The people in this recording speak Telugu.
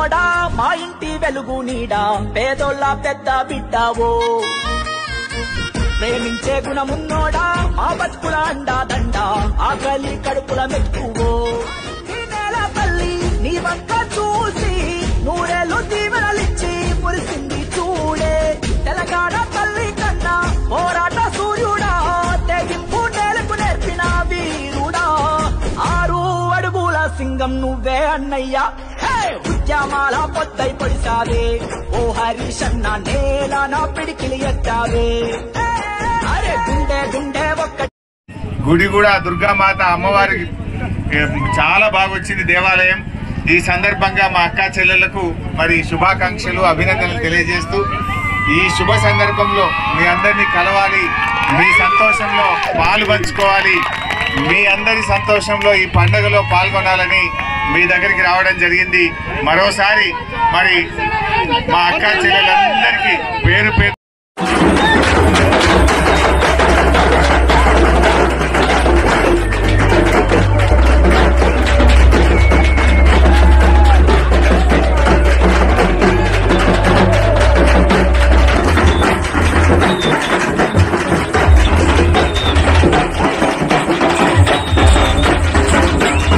ఉన్నోడా మా ఇంటి వెలుగు నీడా పేదోళ్ళ పెద్ద బిడ్డావో ప్రేమించే గుణమున్నోడా మా బతుకుల అండా దండ ఆకలి కడుపుల మెట్టువో ఈ నేల తల్లి నీ వంక చూసి నూరేళ్ళు దీవెనలిచ్చి మురిసింది చూడే తెలంగాణ తల్లి కన్నా పోరాట సూర్యుడా తెగింపు నేలకు నేర్పిన వీరుడా ఆరు అడుగుల సింగం నువ్వే అన్నయ్యా హే! ఉద్యమాల పొద్దై పొడిసావే ఓ హరీషన్న నేల నా పిడికిలి ఎత్తావే అరే గుండె గుండె ఒక్క గుడి కూడా దుర్గామాత అమ్మవారికి ఏ, చాలా బాగా వచ్చింది దేవాలయం ఈ సందర్భంగా మా అక్క చెల్లెలకు మరి శుభాకాంక్షలు అభినందనలు తెలియజేస్తూ ఈ శుభ సందర్భంలో మీ అందరినీ కలవాలి మీ సంతోషంలో పాలు పంచుకోవాలి మీ అందరి సంతోషంలో ఈ పండుగలో పాల్గొనాలని మీ దగ్గరికి రావడం జరిగింది మరోసారి మరి మా అక్క చెల్లెలందరికీ పేరు పేరు